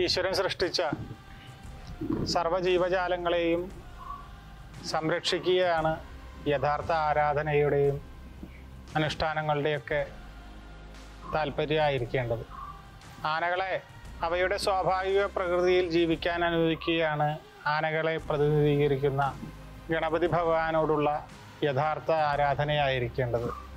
ഈശ്വരൻ സൃഷ്ടിച്ച സർവജീവജാലങ്ങളെയും സംരക്ഷിക്കുകയാണ് യഥാർത്ഥ ആരാധനയുടെയും അനുഷ്ഠാനങ്ങളുടെയൊക്കെ താല്പര്യമായിരിക്കേണ്ടത് ആനകളെ അവയുടെ സ്വാഭാവിക പ്രകൃതിയിൽ ജീവിക്കാൻ അനുവദിക്കുകയാണ് ആനകളെ പ്രതിനിധീകരിക്കുന്ന ഗണപതി ഭഗവാനോടുള്ള യഥാർത്ഥ ആരാധനയായിരിക്കേണ്ടത്